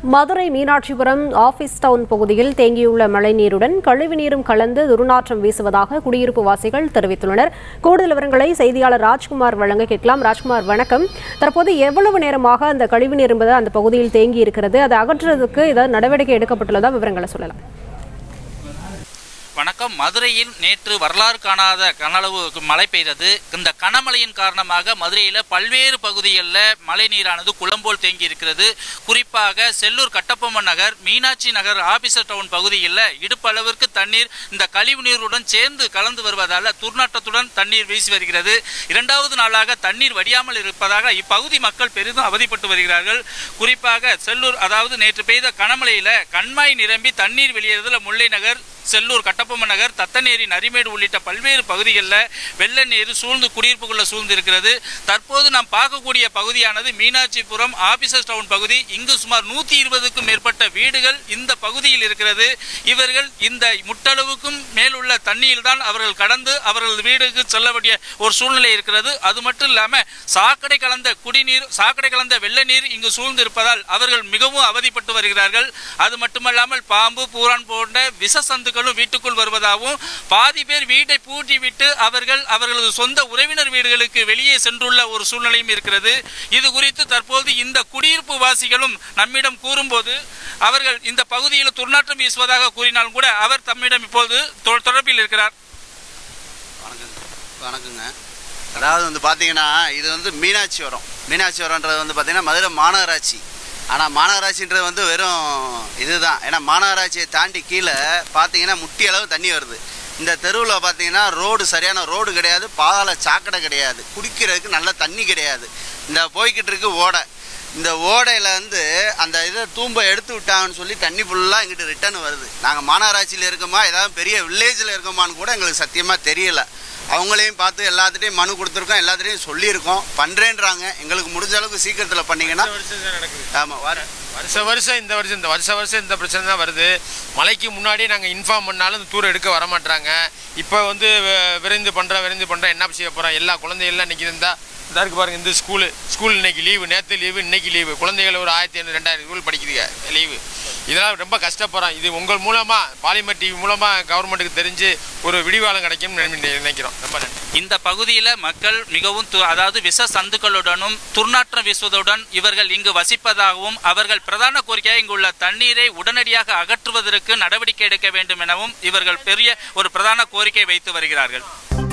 Madurai Meenakshipuram office down பகுதியில் தேங்கியுள்ள மழைநீருடன் கழிவுநீரும் கலந்து துர்நாற்றம் வீசுவதாக குடியிருப்பு வாசிகள் தெரிவித்துள்ளனர் கூடுதல் விவரங்களை செய்தியாளர் ராஜ்குமார் வழங்க கேட்கலாம் ராஜ்குமார் வணக்கம் தற்போது எவ்வளவு நேரமாக அந்த கழிவுநீர் என்பது அந்த பகுதியில் தேங்கி இருக்கிறது அதை அகற்றுவதற்கு ஏதாவது நடவடிக்கை எடுக்கப்பட்டுள்ளதா விவரங்களை சொல்லலாம் வணக்கம் மதுரையில் நேற்று வரலாறு காணாத கனளவு மழை பெய்தது இந்த கனமழையின் காரணமாக மதுரையில் பல்வேறு பகுதிகளில் மழை நீரானது குளம்போல் தேங்கி இருக்கிறது குறிப்பாக செல்லூர் கட்டபொம்மன் நகர் மீனாட்சி நகர் ஆபீசர் டவுன் பகுதியில் இடுப்பளவிற்கு தண்ணீர் இந்த கழிவு நீருடன் சேர்ந்து கலந்து வருவதால் துர்நாற்றத்துடன் தண்ணீர் வீசி வருகிறது இரண்டாவது நாளாக தண்ணீர் வடியாமல் இருப்பதாக இப்பகுதி மக்கள் பெரிதும் அவதிப்பட்டு வருகிறார்கள் குறிப்பாக செல்லூர் அதாவது நேற்று பெய்த கனமழையில கண்மாய் நிரம்பி தண்ணீர் வெளியேறுதல் முல்லை நகர் செல்லூர் கட்டபொம்மன் நகர் தத்தநேரி நரிமேடு உள்ளிட்ட பல்வேறு பகுதிகளில் வெள்ள நீர் சூழ்ந்து குடியிருப்புக்குள்ள சூழ்ந்து இருக்கிறது தற்போது நாம் பார்க்கக்கூடிய பகுதியானது மீனாட்சிபுரம் ஆபீசர்ஸ் டவுன் பகுதி இங்கு சுமார் நூத்தி இருபதுக்கும் மேற்பட்ட வீடுகள் இந்த பகுதியில் இருக்கிறது இவர்கள் இந்த முட்டளவுக்கும் மேலுள்ள தண்ணியில் தான் அவர்கள் கடந்து அவர்களது வீடுக்கு செல்ல வேண்டிய ஒரு சூழ்நிலை இருக்கிறது அது மட்டும் இல்லாம சாக்கடை கலந்த குடிநீர் சாக்கடை கலந்த வெள்ள நீர் இங்கு சூழ்ந்து இருப்பதால் அவர்கள் மிகவும் அவதிப்பட்டு வருகிறார்கள் அது மட்டுமல்லாமல் பாம்பு பூரான் போன்ற விஷ சந்துக்களும் வீட்டுக்குள் வருவதாகவும் பாதி பேர் வீட்டை பூட்டி விட்டு அவர்கள் அவர்களது சொந்த உறவினர் வீடுகளுக்கு வெளியே சென்றுள்ள ஒரு சூழ்நிலையும் இருக்கிறது இது குறித்து தற்போது இந்த குடியிருப்பு வாசிகளும் நம்மிடம் கூறும்போது அவர்கள் இந்த பகுதியில் துர்நாற்றம் வீசுவதாக கூறினாலும் கூட அவர் தம்மிடம் இப்போது தொ- தொடர்பில் இருக்கிறார் வணக்கங்க வணக்கங்க அதாவது வந்து பார்த்தீங்கன்னா இது வந்து மீனாட்சி வரம் மீனாட்சி வரம்ன்றது வந்து பார்த்தீங்கன்னா மதுரை மாநகராட்சி ஆனால் மாநகராட்சின்றது வந்து வெறும் இதுதான் ஏன்னா மாநகராட்சியை தாண்டி கீழே பார்த்தீங்கன்னா முட்டி அளவு தண்ணி வருது இந்த தெருவில் பார்த்தீங்கன்னா ரோடு சரியான ரோடு கிடையாது பாதாள சாக்கடை கிடையாது குடிக்கிறதுக்கு நல்ல தண்ணி கிடையாது இந்த போய்கிட்டு இருக்கு ஓடை இந்த ஓடையில் வந்து அந்த இதை தூம்பை எடுத்து விட்டாங்கன்னு சொல்லி தண்ணி ஃபுல்லாக எங்கிட்ட ரிட்டர்ன் வருது நாங்கள் மாநகராட்சியில் இருக்கோமா ஏதாவது பெரிய வில்லேஜில் இருக்கோமான்னு கூட எங்களுக்கு சத்தியமாக தெரியல அவங்களையும் பார்த்து எல்லாத்துட்டையும் மனு கொடுத்துருக்கோம் எல்லாத்துட்டையும் சொல்லியிருக்கோம் பண்ணுறேன்றாங்க எங்களுக்கு முடிஞ்ச அளவுக்கு சீக்கிரத்தில் பண்ணீங்கன்னா ஆமாம் வர வருஷ வருஷம் இந்த வருஷம் இந்த வருஷ வருஷம் இந்த பிரச்சனை தான் வருது மழைக்கு முன்னாடியே நாங்கள் இன்ஃபார்ம் பண்ணாலும் இந்த தூரம் எடுக்க வர மாட்றாங்க இப்போ வந்து வி- விரைந்து பண்ணுறோம் விரைந்து பண்ணுறோம் என்ன செய்ய போகிறோம் எல்லா குழந்தைகள்லாம் இன்னைக்கு இருந்தா இந்த இருக்கு பாருங்க இந்த ஸ்கூலு ஸ்கூல் இன்னைக்கு லீவு நேற்று லீவு இன்னைக்கு லீவு குழந்தைகள் ஒரு ஆயிரத்தி ஐநூறு ரெண்டாயிரம் ஸ்கூல் படிக்குதுங்க லீவு இதெல்லாம் ரொம்ப கஷ்டப்படுறோம் இது உங்கள் மூலமாக பாலிமர் டிவி மூலமாக கவர்மெண்ட்டுக்கு தெரிஞ்சு ஒரு விடிவாளம் கிடைக்கும்னு நினை- நினைக்கிறோம் ரொம்ப நன்றி இந்த பகுதியில் மக்கள் மிகவும் து- அதாவது விஷ சந்துக்களுடனும் துர்நாற்றம் வீசுவதுடன் இவர்கள் இங்கு வசிப்பதாகவும் அவர்கள் பிரதான கோரிக்கையாக இங்குள்ள தண்ணீரை உடனடியாக அகற்றுவதற்கு நடவடிக்கை எடுக்க வேண்டும் எனவும் இவர்கள் பெரிய ஒரு பிரதான கோரிக்கை வைத்து வருகிறார்கள்